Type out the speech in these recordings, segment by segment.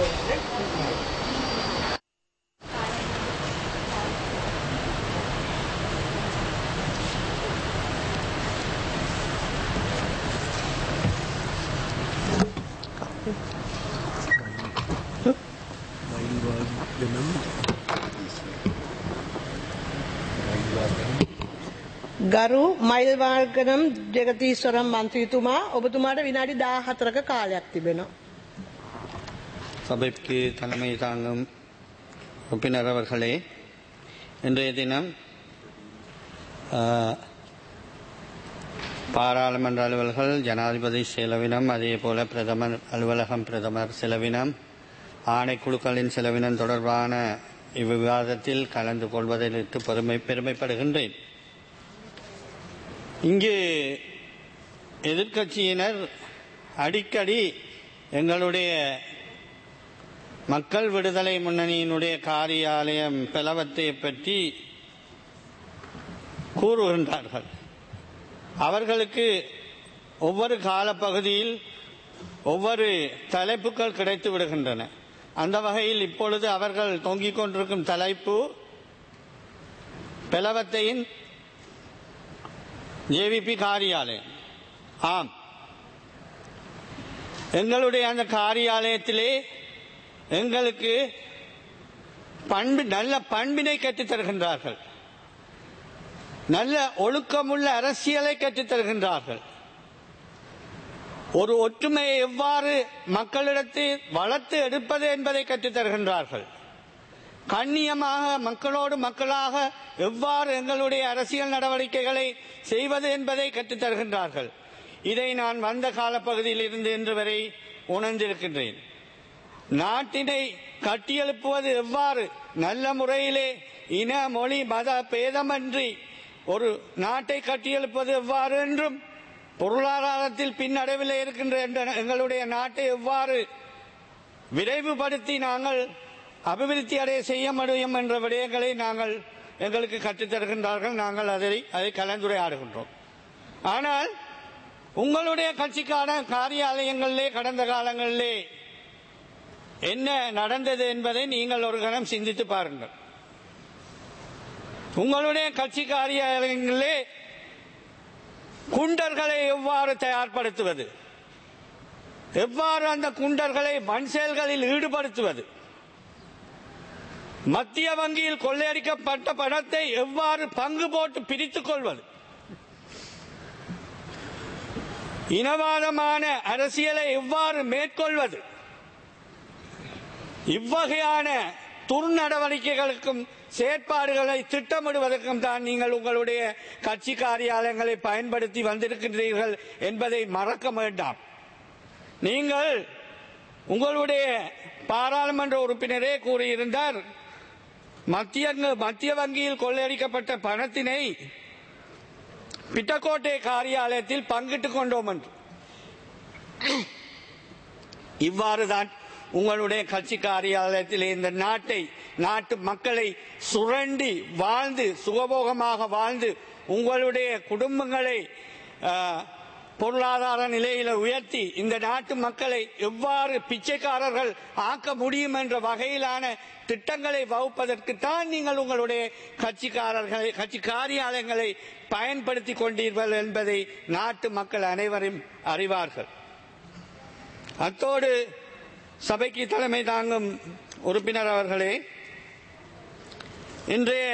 ගරු මයිල් වාර්ගනම් ජගතීස්වරම් මන්ත්‍රීතුමා ඔබතුමාට විනාඩි 14ක කාලයක් තිබෙනවා. சபைக்கு தலைமை தாங்கும் உறுப்பினர் அவர்களே இன்றைய தினம் ஆ, பாராளுமன்ற அலுவல்கள் ஜனாதிபதி செலவினம் அதே போல பிரதமர் அலுவலகம் பிரதமர் செலவினம் ஆணைக்குழுக்களின் செலவினம் தொடர்பான இவ்விவாதத்தில் கலந்து கொள்வதிலிட்டு பெருமை பெருமைப்படுகின்றேன் இங்கு எதிர்க்கட்சியினர் அடிக்கடி எங்களுடைய மக்கள் விடுதலை முன்னணியினுடைய காரியாலயம் பிளவத்தை பற்றி கூறுகின்றார்கள் அவர்களுக்கு ஒவ்வொரு காலப்பகுதியில் ஒவ்வொரு தலைப்புகள் கிடைத்து விடுகின்றன அந்த வகையில் இப்பொழுது அவர்கள் தொங்கிக் கொண்டிருக்கும் தலைப்பு பிளவத்தையின் ஜேவிபி காரியாலயம் ஆம் எங்களுடைய அந்த காரியாலயத்திலே எங்களுக்கு பண்பு நல்ல பண்பினை கற்றுத் தருகின்றார்கள் நல்ல ஒழுக்கமுள்ள அரசியலை கற்றுத் தருகின்றார்கள் ஒரு ஒற்றுமையை எவ்வாறு மக்களிடத்தில் வளர்த்து எடுப்பது என்பதை கற்றுத் தருகின்றார்கள் கண்ணியமாக மக்களோடு மக்களாக எவ்வாறு எங்களுடைய அரசியல் நடவடிக்கைகளை செய்வது என்பதை கற்றுத் தருகின்றார்கள் இதை நான் வந்த காலப்பகுதியில் இருந்து இன்று வரை உணர்ந்திருக்கின்றேன் நாட்டினை கட்டியெழுப்புவது எவ்வாறு நல்ல முறையிலே இன மொழி மத பேதமன்றி ஒரு நாட்டை கட்டியெழுப்பது எவ்வாறு என்றும் பொருளாதாரத்தில் பின்னடைவில் இருக்கின்ற என்ற எங்களுடைய நாட்டை எவ்வாறு விரைவுபடுத்தி நாங்கள் அபிவிருத்தி அடைய செய்ய முடியும் என்ற விடயங்களை நாங்கள் எங்களுக்கு கற்றுத் தருகின்றார்கள் நாங்கள் அதை அதை கலந்துரையாடுகின்றோம் ஆனால் உங்களுடைய கட்சிக்கான காரியாலயங்களிலே கடந்த காலங்களிலே என்ன நடந்தது என்பதை நீங்கள் ஒரு கணம் சிந்தித்து பாருங்கள் உங்களுடைய கட்சி காரியாலயங்களிலே குண்டர்களை எவ்வாறு தயார்படுத்துவது எவ்வாறு அந்த குண்டர்களை மண் செயல்களில் ஈடுபடுத்துவது மத்திய வங்கியில் கொள்ளையடிக்கப்பட்ட பணத்தை எவ்வாறு பங்கு போட்டு பிரித்துக் கொள்வது இனவாதமான அரசியலை எவ்வாறு மேற்கொள்வது இவ்வகையான துர்நடவடிக்கைகளுக்கும் செயற்பாடுகளை திட்டமிடுவதற்கும் தான் நீங்கள் உங்களுடைய கட்சி காரியாலயங்களை பயன்படுத்தி வந்திருக்கின்றீர்கள் என்பதை மறக்க வேண்டாம் நீங்கள் உங்களுடைய பாராளுமன்ற உறுப்பினரே கூறியிருந்தார் மத்திய மத்திய வங்கியில் கொள்ளையடிக்கப்பட்ட பணத்தினை பிட்டக்கோட்டை காரியாலயத்தில் பங்கிட்டுக் கொண்டோம் என்று இவ்வாறுதான் உங்களுடைய கட்சி காரியாலயத்தில் இந்த நாட்டை நாட்டு மக்களை சுரண்டி வாழ்ந்து சுகபோகமாக வாழ்ந்து உங்களுடைய குடும்பங்களை ஆ, பொருளாதார நிலையில உயர்த்தி இந்த நாட்டு மக்களை எவ்வாறு பிச்சைக்காரர்கள் ஆக்க முடியும் என்ற வகையிலான திட்டங்களை வகுப்பதற்கு தான் நீங்கள் உங்களுடைய கட்சிக்காரர்களை கட்சி காரியாலயங்களை பயன்படுத்தி கொண்டீர்கள் என்பதை நாட்டு மக்கள் அனைவரும் அறிவார்கள் அத்தோடு சபைக்கு தலைமை தாங்கும் உறுப்பினர் அவர்களே இன்றைய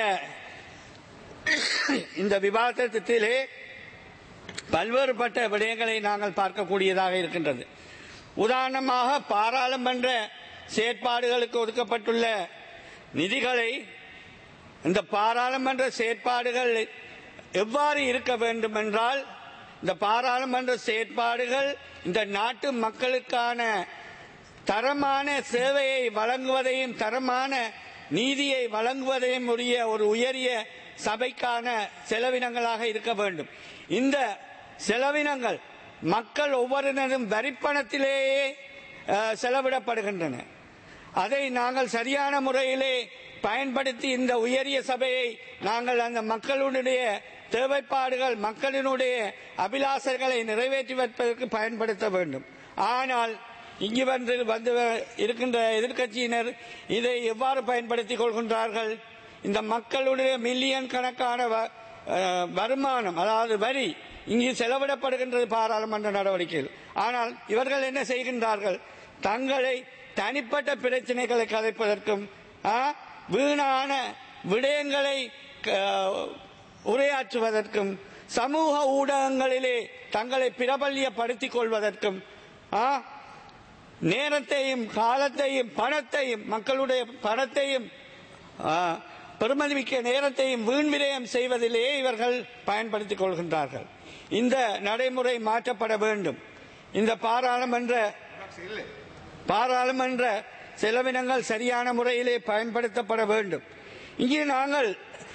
இந்த விவாதத்திலே பல்வேறுபட்ட விடயங்களை நாங்கள் பார்க்கக்கூடியதாக இருக்கின்றது உதாரணமாக பாராளுமன்ற செயற்பாடுகளுக்கு ஒதுக்கப்பட்டுள்ள நிதிகளை இந்த பாராளுமன்ற செயற்பாடுகள் எவ்வாறு இருக்க வேண்டும் என்றால் இந்த பாராளுமன்ற செயற்பாடுகள் இந்த நாட்டு மக்களுக்கான தரமான சேவையை வழங்குவதையும் தரமான நீதியை வழங்குவதையும் உரிய ஒரு உயரிய சபைக்கான செலவினங்களாக இருக்க வேண்டும் இந்த செலவினங்கள் மக்கள் ஒவ்வொருவரும் வரிப்பணத்திலேயே அஹ், செலவிடப்படுகின்றன அதை நாங்கள் சரியான முறையிலே பயன்படுத்தி இந்த உயரிய சபையை நாங்கள் அந்த மக்களுடைய தேவைப்பாடுகள் மக்களினுடைய அபிலாசைகளை நிறைவேற்றி வைப்பதற்கு பயன்படுத்த வேண்டும் ஆனால் இங்கு வந்து வந்து இருக்கின்ற எதிர்க்கட்சியினர் இதை எவ்வாறு பயன்படுத்திக் கொள்கின்றார்கள் இந்த மக்களுடைய மில்லியன் கணக்கான வ- அஹ், வருமானம் அதாவது வரி இங்கு செலவிடப்படுகின்றது பாராளுமன்ற நடவடிக்கைகள் ஆனால் இவர்கள் என்ன செய்கின்றார்கள் தங்களை தனிப்பட்ட பிரச்சனைகளை கதைப்பதற்கும் ஆ, வீணான விடயங்களை க- உரையாற்றுவதற்கும் சமூக ஊடகங்களிலே தங்களை பிரபல்யப்படுத்திக் கொள்வதற்கும் ஆ, நேரத்தையும் காலத்தையும் பணத்தையும் மக்களுடைய பணத்தையும் ஆ, பெருமதிமிக்க நேரத்தையும் வீண் விரயம் செய்வதிலே இவர்கள் பயன்படுத்திக் கொள்கின்றார்கள் இந்த நடைமுறை மாற்றப்பட வேண்டும் இந்த பாராளுமன்ற பாராளுமன்ற செலவினங்கள் சரியான முறையிலே பயன்படுத்தப்பட வேண்டும் இங்கே நாங்கள்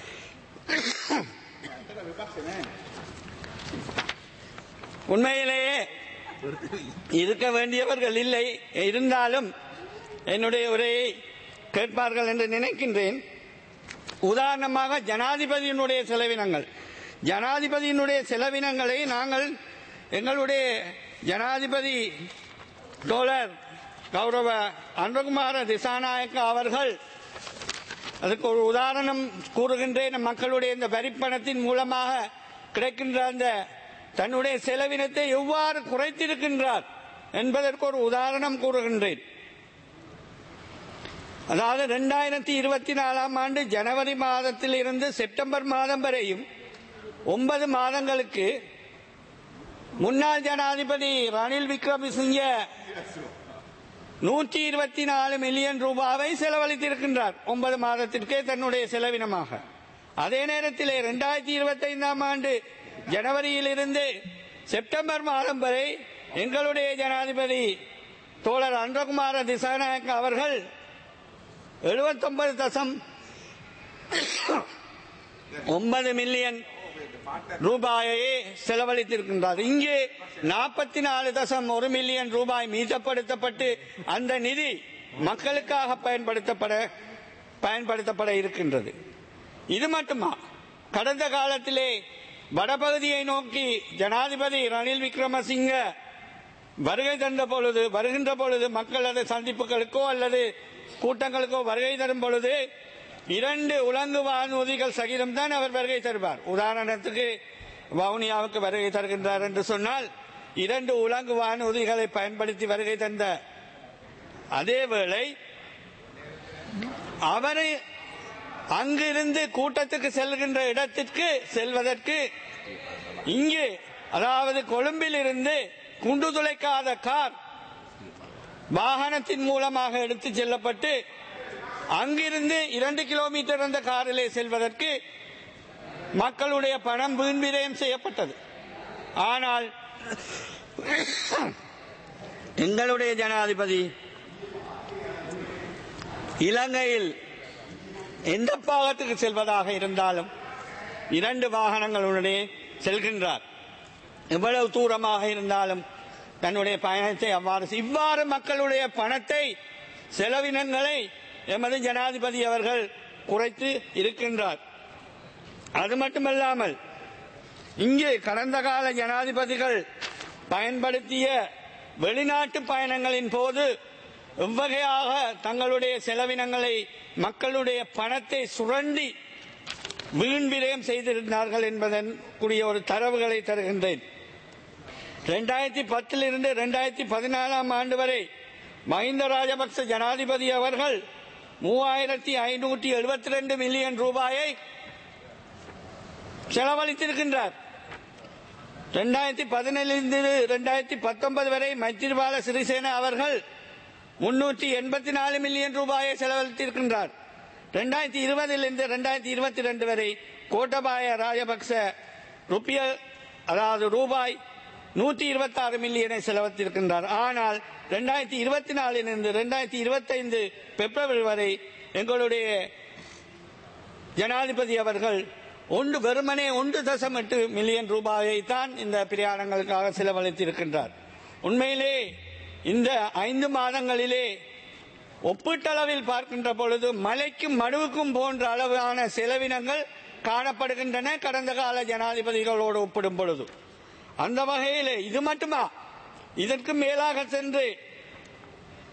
உண்மையிலேயே இருக்க வேண்டியவர்கள் இல்லை இருந்தாலும் என்னுடைய உரையை கேட்பார்கள் என்று நினைக்கின்றேன் உதாரணமாக ஜனாதிபதியினுடைய செலவினங்கள் ஜனாதிபதியினுடைய செலவினங்களை நாங்கள் எங்களுடைய ஜனாதிபதி தோழர் கௌரவ அன்பகுமார திசாநாயக்க அவர்கள் அதுக்கு ஒரு உதாரணம் கூறுகின்றேன் மக்களுடைய இந்த வரிப்பணத்தின் மூலமாக கிடைக்கின்ற அந்த தன்னுடைய செலவினத்தை எவ்வாறு குறைத்திருக்கின்றார் என்பதற்கு ஒரு உதாரணம் கூறுகின்றேன் அதாவது இரண்டாயிரத்தி இருபத்தி நாலாம் ஆண்டு ஜனவரி மாதத்தில் இருந்து செப்டம்பர் மாதம் வரையும் ஒன்பது மாதங்களுக்கு முன்னாள் ஜனாதிபதி ரணில் விக்ரமசிங்க நூற்றி இருபத்தி நாலு மில்லியன் ரூபாவை செலவழித்திருக்கின்றார் ஒன்பது மாதத்திற்கே தன்னுடைய செலவினமாக அதே நேரத்தில் இரண்டாயிரத்தி இருபத்தி ஐந்தாம் ஆண்டு ஜனவரியிலிருந்து செப்டம்பர் மாதம் வரை எங்களுடைய ஜனாதிபதி தோழர் அன்றகுமார திசாநாயக்க அவர்கள் எழுபத்தொன்பது தசம் ஒன்பது மில்லியன் ரூபாயை செலவழித்திருக்கின்றார் இங்கே நாற்பத்தி நாலு தசம் ஒரு மில்லியன் ரூபாய் மீட்டப்படுத்தப்பட்டு அந்த நிதி மக்களுக்காக பயன்படுத்தப்பட பயன்படுத்தப்பட இருக்கின்றது இது மட்டுமா கடந்த காலத்திலே வடபகுதியை நோக்கி ஜனாதிபதி ரணில் விக்ரமசிங்க வருகை தந்த பொழுது வருகின்ற பொழுது மக்கள் அது சந்திப்புகளுக்கோ அல்லது கூட்டங்களுக்கோ வருகை தரும் பொழுது இரண்டு உலங்கு வானூதிகள் சகிதம் தான் அவர் வருகை தருவார் உதாரணத்துக்கு வவுனியாவுக்கு வருகை தருகின்றார் என்று சொன்னால் இரண்டு உலங்கு வானூதிகளை பயன்படுத்தி வருகை தந்த அதேவேளை அவரை அங்கிருந்து கூட்டத்துக்கு செல்கின்ற இடத்திற்கு செல்வதற்கு இங்கே அதாவது கொழும்பில் இருந்து குண்டு துளைக்காத கார் வாகனத்தின் மூலமாக எடுத்து செல்லப்பட்டு அங்கிருந்து இரண்டு கிலோமீட்டர் அந்த காரிலே செல்வதற்கு மக்களுடைய பணம் வீண் விரயம் செய்யப்பட்டது ஆனால் எங்களுடைய ஜனாதிபதி இலங்கையில் எந்த பாகத்துக்கு செல்வதாக இருந்தாலும் இரண்டு வாகனங்களுடனே செல்கின்றார் எவ்வளவு தூரமாக இருந்தாலும் தன்னுடைய பயணத்தை அவ்வாறு செய்- இவ்வாறு மக்களுடைய பணத்தை செலவினங்களை எமது ஜனாதிபதி அவர்கள் குறைத்து இருக்கின்றார் அது மட்டுமல்லாமல் இங்கே கடந்த கால ஜனாதிபதிகள் பயன்படுத்திய வெளிநாட்டு பயணங்களின் போது எவ்வகையாக தங்களுடைய செலவினங்களை மக்களுடைய பணத்தை சுரண்டி வீண் விரயம் செய்திருந்தார்கள் என்பதன் கூடிய ஒரு தரவுகளை தருகின்றேன் இரண்டாயிரத்தி பத்தில் இருந்து இரண்டாயிரத்தி பதினாலாம் ஆண்டு வரை மஹிந்த ராஜபக்ச ஜனாதிபதி அவர்கள் மூவாயிரத்தி ஐநூற்றி எழுபத்தி ரெண்டு மில்லியன் ரூபாயை செலவழித்திருக்கின்றார் இரண்டாயிரத்தி பதினேழிலிருந்து இரண்டாயிரத்தி பத்தொன்பது வரை மைத்திரிபால சிறிசேன அவர்கள் முன்னூற்றி எண்பத்தி நாலு மில்லியன் ரூபாயை செலவழித்திருக்கின்றார் இரண்டாயிரத்தி இருபதிலிருந்து இரண்டாயிரத்தி இருபத்தி ரெண்டு வரை கோட்டபாய ராஜபக்ச ருப்பிய அதாவது ரூபாய் நூற்றி இருபத்தி ஆறு மில்லியனை செலவழித்திருக்கின்றார் ஆனால் இரண்டாயிரத்தி இருபத்தி நாலிலிருந்து இரண்டாயிரத்தி இருபத்தைந்து பிப்ரவரி வரை எங்களுடைய ஜனாதிபதி அவர்கள் ஒன்று வெறுமனே ஒன்று தசம் எட்டு மில்லியன் ரூபாயை தான் இந்த பிரயாணங்களுக்காக செலவழித்திருக்கின்றார் உண்மையிலே இந்த ஐந்து மாதங்களிலே ஒப்பீட்டளவில் பார்க்கின்ற பொழுது மலைக்கும் மடுவுக்கும் போன்ற அளவான செலவினங்கள் காணப்படுகின்றன கடந்த கால ஜனாதிபதிகளோடு ஒப்பிடும் பொழுது அந்த வகையிலே இது மட்டுமா இதற்கு மேலாக சென்று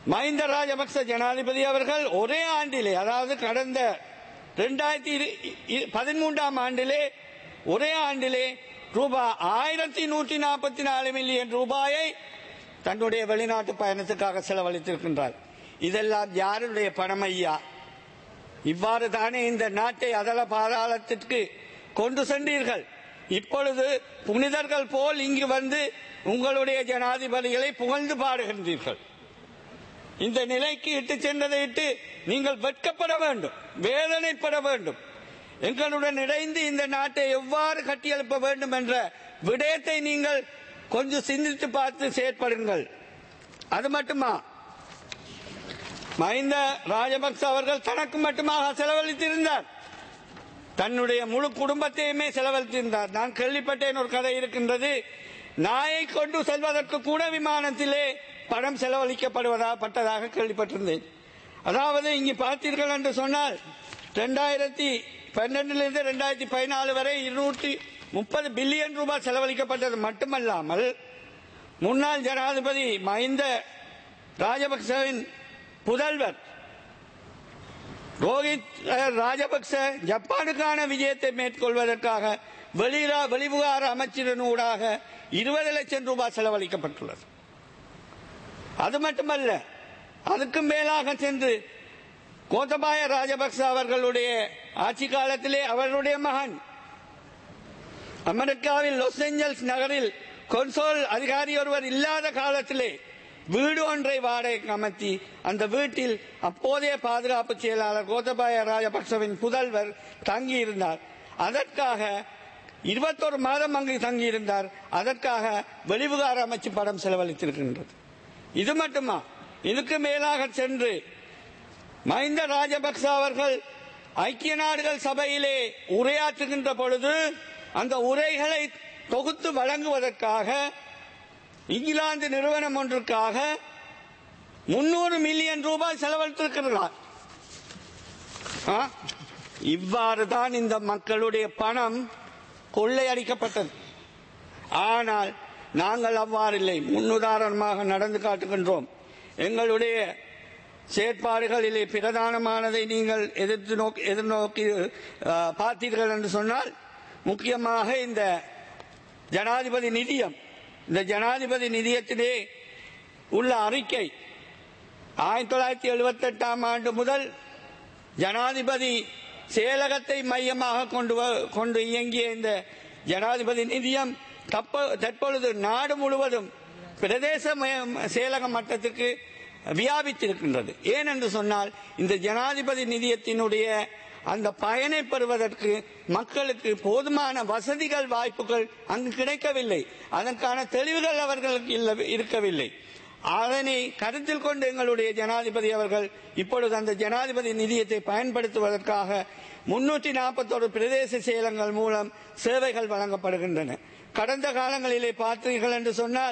மஹிந்த ராஜபக்ச ஜனாதிபதி அவர்கள் ஒரே ஆண்டிலே அதாவது கடந்த இரண்டாயிரத்தி பதிமூன்றாம் ஆண்டிலே ஒரே ஆண்டிலே ரூபாய் ஆயிரத்தி நூற்றி நாற்பத்தி நாலு மில்லியன் ரூபாயை தன்னுடைய வெளிநாட்டு பயணத்துக்காக செலவழித்திருக்கின்றார் இதெல்லாம் யாருடைய பணம் ஐயா இவ்வாறு தானே இந்த நாட்டை அதல பாதாளத்திற்கு கொண்டு சென்றீர்கள் இப்பொழுது புனிதர்கள் போல் இங்கு வந்து உங்களுடைய ஜனாதிபதிகளை புகழ்ந்து பாடுகின்றீர்கள் இந்த நிலைக்கு இட்டு சென்றதை இட்டு நீங்கள் வெட்கப்பட வேண்டும் வேதனைப்பட வேண்டும் எங்களுடன் இணைந்து இந்த நாட்டை எவ்வாறு கட்டியெழுப்ப வேண்டும் என்ற விடயத்தை நீங்கள் கொஞ்சம் சிந்தித்து பார்த்து செயற்படுங்கள் அது மட்டுமா மஹிந்த ராஜபக்ச அவர்கள் தனக்கு மட்டுமாக செலவழித்திருந்தார் தன்னுடைய முழு குடும்பத்தையுமே செலவழித்திருந்தார் நான் கேள்விப்பட்டேன் ஒரு கதை இருக்கின்றது நாயை கொண்டு செல்வதற்கு கூட விமானத்திலே பணம் செலவழிக்கப்படுவதா பட்டதாக கேள்விப்பட்டிருந்தேன் அதாவது இங்கு பார்த்தீர்கள் என்று சொன்னால் ரெண்டாயிரத்தி பன்னெண்டிலிருந்து ரெண்டாயிரத்தி பதினாலு வரை இருநூற்றி முப்பது பில்லியன் ரூபாய் செலவழிக்கப்பட்டது மட்டுமல்லாமல் முன்னாள் ஜனாதிபதி மஹிந்த ராஜபக்சவின் புதல்வர் ரோஹித் அஹ், ராஜபக்ச ஜப்பானுக்கான விஜயத்தை மேற்கொள்வதற்காக வெளிரா வெளிவிவகார அமைச்சரின் ஊடாக இருபது லட்சம் ரூபாய் செலவழிக்கப்பட்டுள்ளது அது மட்டுமல்ல அதுக்கு மேலாக சென்று கோத்தபாய ராஜபக்ச அவர்களுடைய ஆட்சி காலத்திலே அவர்களுடைய மகன் அமெரிக்காவில் லாஸ் ஏஞ்சல்ஸ் நகரில் கொன்சோல் அதிகாரி ஒருவர் இல்லாத காலத்திலே வீடு ஒன்றை வாடகைக்கு அமர்த்தி அந்த வீட்டில் அப்போதைய பாதுகாப்பு செயலாளர் கோத்தபாய ராஜபக்சவின் புதல்வர் தங்கியிருந்தார் அதற்காக இருபத்தொரு மாதம் அங்கு தங்கியிருந்தார் அதற்காக வெளிவிகார அமைச்சு படம் செலவழித்திருக்கின்றது இது மட்டுமா இதுக்கு மேலாக சென்று மஹிந்த ராஜபக்ச அவர்கள் ஐக்கிய நாடுகள் சபையிலே உரையாற்றுகின்ற பொழுது அந்த உரைகளை தொகுத்து வழங்குவதற்காக இங்கிலாந்து நிறுவனம் ஒன்றுக்காக முன்னூறு மில்லியன் ரூபாய் செலவழித்திருக்கிறார் ஆ? இவ்வாறு தான் இந்த மக்களுடைய பணம் கொள்ளையடிக்கப்பட்டது ஆனால் நாங்கள் அவ்வாறில்லை முன்னுதாரணமாக நடந்து காட்டுகின்றோம் எங்களுடைய செயற்பாடுகளிலே பிரதானமானதை நீங்கள் எதிர்த்து நோக்கி எதிர்நோக்கி ஆ, பார்த்தீர்கள் என்று சொன்னால் முக்கியமாக இந்த ஜனாதிபதி நிதியம் இந்த ஜனாதிபதி நிதியத்திலே உள்ள அறிக்கை ஆயிரத்தி தொள்ளாயிரத்தி எழுபத்தி எட்டாம் ஆண்டு முதல் ஜனாதிபதி செயலகத்தை மையமாக கொண்டு வ- கொண்டு இயங்கிய இந்த ஜனாதிபதி நிதியம் தப்ப- தற்பொழுது நாடு முழுவதும் பிரதேச மய- செயலக மட்டத்துக்கு வியாபித்திருக்கின்றது ஏனென்று சொன்னால் இந்த ஜனாதிபதி நிதியத்தினுடைய அந்த பயனை பெறுவதற்கு மக்களுக்கு போதுமான வசதிகள் வாய்ப்புகள் அங்கு கிடைக்கவில்லை அதற்கான தெளிவுகள் அவர்களுக்கு இல்ல- இருக்கவில்லை அதனை கருத்தில் கொண்டு எங்களுடைய ஜனாதிபதி அவர்கள் இப்பொழுது அந்த ஜனாதிபதி நிதியத்தை பயன்படுத்துவதற்காக முன்னூற்றி நாற்பத்தோரு பிரதேச செயலங்கள் மூலம் சேவைகள் வழங்கப்படுகின்றன கடந்த காலங்களிலே பார்த்தீர்கள் என்று சொன்னால்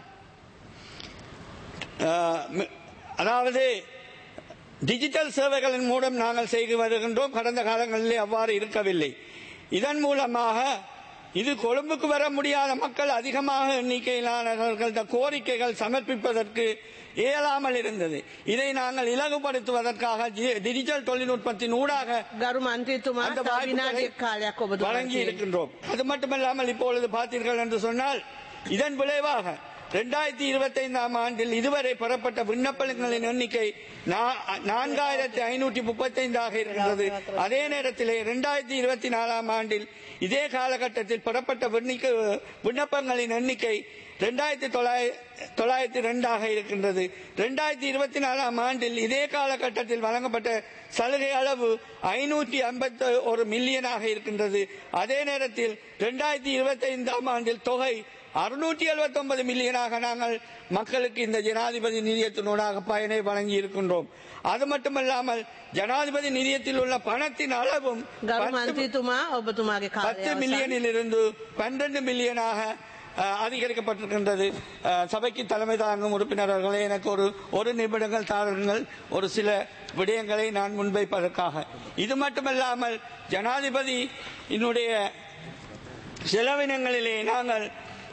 அஹ், ம- அதாவது டிஜிட்டல் சேவைகளின் மூலம் நாங்கள் செய்து வருகின்றோம் கடந்த காலங்களிலே அவ்வாறு இருக்கவில்லை இதன் மூலமாக இது கொழும்புக்கு வர முடியாத மக்கள் அதிகமாக எண்ணிக்கையிலானவர்கள் இந்த கோரிக்கைகள் சமர்ப்பிப்பதற்கு இயலாமல் இருந்தது இதை நாங்கள் இலகுபடுத்துவதற்காக ஜி- டிஜிட்டல் தொழில்நுட்பத்தின் ஊடாக ගරු මන්ත්‍රීතුමා அந்த තව வாய்ப்புகளை විනාඩියක් කාලයක් ඔබතුමාට வழங்கி තියෙනවා. இருக்கின்றோம் அது மட்டுமல்லாமல் இப்பொழுது பார்த்தீர்கள் என்று சொன்னால் இதன் விளைவாக இரண்டாயிரத்தி இருபத்தி ஐந்தாம் ஆண்டில் இதுவரை பெறப்பட்ட விண்ணப்பங்களின் எண்ணிக்கை நா- நான்காயிரத்தி ஐநூற்றி முப்பத்தைந்தாக இருக்கின்றது அதே நேரத்தில் இரண்டாயிரத்தி இருபத்தி நாலாம் ஆண்டில் இதே காலகட்டத்தில் பெறப்பட்ட விண்ணிக்க- விண்ணப்பங்களின் எண்ணிக்கை இரண்டாயிரத்தி தொள்ளாயிரத்தி ரெண்டாக இருக்கின்றது இரண்டாயிரத்தி இருபத்தி நாலாம் ஆண்டில் இதே காலகட்டத்தில் வழங்கப்பட்ட சலுகை அளவு ஐநூற்றி ஐம்பத்தி ஒரு மில்லியனாக இருக்கின்றது அதே நேரத்தில் இரண்டாயிரத்தி இருபத்தி ஐந்தாம் ஆண்டில் தொகை அறுநூற்றி எழுபத்தி ஒன்பது மில்லியனாக நாங்கள் மக்களுக்கு இந்த ஜனாதிபதி நிதியத்தினூடாக பயனை வழங்கி இருக்கின்றோம் அது மட்டுமல்லாமல் ஜனாதிபதி நிதியத்தில் உள்ள பணத்தின் அளவும் ගරු பத்து- මන්ත්‍රීතුමා ඔබතුමාගේ பத்து කාලය අවසන්. மில்லியனில் இருந்து பன்னிரண்டு மில்லியனாக அஹ், அதிகரிக்கப்பட்டிருக்கின்றது அஹ், சபைக்கு தலைமை தாங்கும் உறுப்பினர்களே எனக்கு ஒரு ஒரு நிமிடங்கள் தாருங்கள் ஒரு சில விடயங்களை நான் முன்வைப்பதற்காக இது மட்டுமல்லாமல் ஜனாதிபதி என்னுடைய செலவினங்களிலே நாங்கள்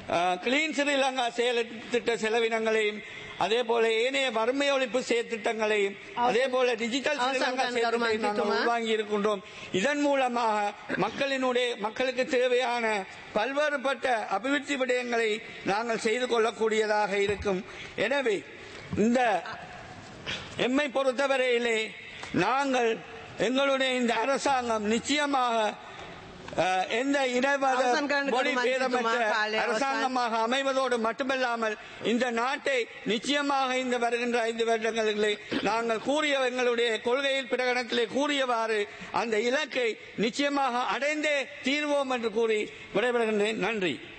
கிளீன் ஸ்ரீலங்கா செயல் திட்ட செலவினங்களையும் அதே போல ஏனைய வறுமை ஒழிப்பு செயற்திட்டங்களையும் அதே போல டிஜிட்டல் அவசரம் ஸ்ரீலங்கா கண் செயற்திட்டத்தை கருமாந்தி நாங்கள் துமா. உள்வாங்கி இருக்கின்றோம் இதன் மூலமாக மக்களினுடைய மக்களுக்கு தேவையான பல்வேறுபட்ட அபிவிருத்தி விடயங்களை நாங்கள் செய்து கொள்ளக்கூடியதாக இருக்கும் எனவே இந்த எம்மை பொறுத்தவரையிலே நாங்கள் எங்களுடைய இந்த அரசாங்கம் நிச்சயமாக அஹ், எந்த இனவாத அவசரம் கண்டு மொழி கருமாந்தி பேதமற்ற துமா, காலை அவசான். அரசாங்கமாக அமைவதோடு மட்டுமல்லாமல் இந்த நாட்டை நிச்சயமாக இந்த வருகின்ற ஐந்து வருடங்களிலே நாங்கள் கூறிய எங்களுடைய கொள்கையில் பிரகடனத்திலே கூறியவாறு அந்த இலக்கை நிச்சயமாக அடைந்தே தீர்வோம் என்று கூறி விடைபெறுகின்றேன் நன்றி